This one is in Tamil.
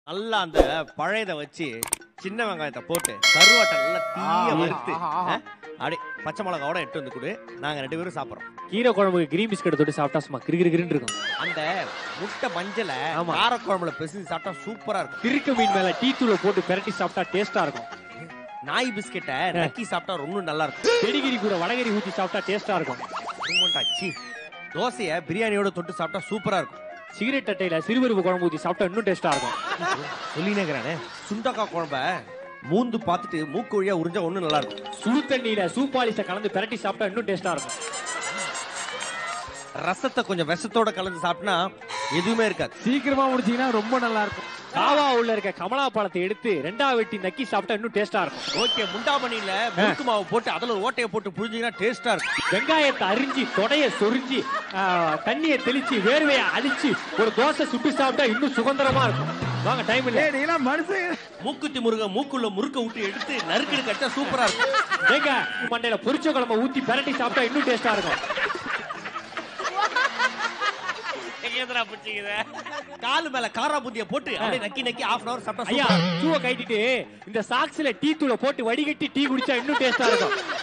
நல்லா அந்த பழையதை வச்சு சின்ன வெங்காயத்தை போட்டு கருவாட்டை நல்லா தீய ஆ, வறுத்து ஆஹா, ஆஹா. ஆ, அப்படியே பச்சை மிளகாவோட எட்டு வந்து கொடு நாங்க ரெண்டு பேரும் சாப்பிடுறோம் கீரை குழம்புக்கு கிரீன் பிஸ்கட் தொட்டு சாப்பிட்டா சும்மா கிரு கிருன்னு இருக்கும் அந்த முட்டை மஞ்சளை ஆமா. காரக்குழம்புல பிசைஞ்சு சாப்பிட்டா சூப்பரா இருக்கும் திருக்க மீன் மேல டீ தூளை போட்டு பெரட்டி சாப்பிட்டா டேஸ்டா இருக்கும் நாய் பிஸ்கெட்டை நக்கி சாப்பிட்டா ரொம்ப நல்லா இருக்கும் பெடிகிரி கூட வடகரி ஊத்தி சாப்பிட்டா டேஸ்டா இருக்கும் சும்மாண்டா, சீ. தோசையை பிரியாணியோட தொட்டு சாப்பிட்டா சூப்பரா இருக்கும் சிகரெட் அட்டையில சிறுபருப்பு குழம்பு ஊத்தி சாப்பிட்டா இன்னும் டேஸ்டா இருக்கும் சொல்லினேங்கிறானே சுண்டக்காய் குழம்ப மூந்து பார்த்துட்டு மூக்கு வழியா உறிஞ்சா ஒண்ணு நல்லா இருக்கும் சுடு தண்ணியில சூப்பாலிச கலந்து பெரட்டி சாப்பிட்டா இன்னும் டேஸ்டா இருக்கும் ரசத்தை கொஞ்சம் விஷத்தோட கலந்து சாப்பிட்டா எதுவுமே இருக்காது சீக்கிரமா முடிச்சீங்கன்னா ரொம்ப நல்லா இருக்கும் காவா உள்ள இருக்க கமலா பழத்தை எடுத்து ரெண்டா வெட்டி நக்கி சாப்பிட்டா இன்னும் டேஸ்டா இருக்கும் ஓகே முண்டாமணியில முறுக்கு மாவு போட்டு அதுல ஒரு ஓட்டையை போட்டு புழிஞ்சீங்கன்னா டேஸ்டா இருக்கும் வெங்காயத்தை அரிஞ்சு தொடைய சொரிஞ்சு ஆ, தண்ணியை தெளிச்சு வேர்வையை அழிச்சு ஒரு தோசை சுட்டு சாப்பிட்டா இன்னும் சுதந்திரமா இருக்கும் வாங்க டைம் இல்ல ஏய், நீங்களாம் மனுஷன் மூக்குத்தி முருகன் மூக்குள்ள முறுக்க விட்டு எடுத்து நறுக்குன்னு கட்டா சூப்பரா இருக்கும் ஏங்க மண்டையில பொரிச்ச குழம்ப ஊத்தி பெரட்டி சாப்பிட்டா இன்னும் டேஸ்டா இருக்கும் காலு மேல காரா புந்திய போட்டு அப்படியே நக்கி நக்கி half அன் அவர் சாப்பிட்டா ஐயா சூப்பரா இருக்கும். ஷூவை கைட்டிட்டு இந்த சாக்ஸ்ல டீ தூளை போட்டு வடிகட்டி டீ குடிச்சா இன்னும் டேஸ்டா இருக்கும்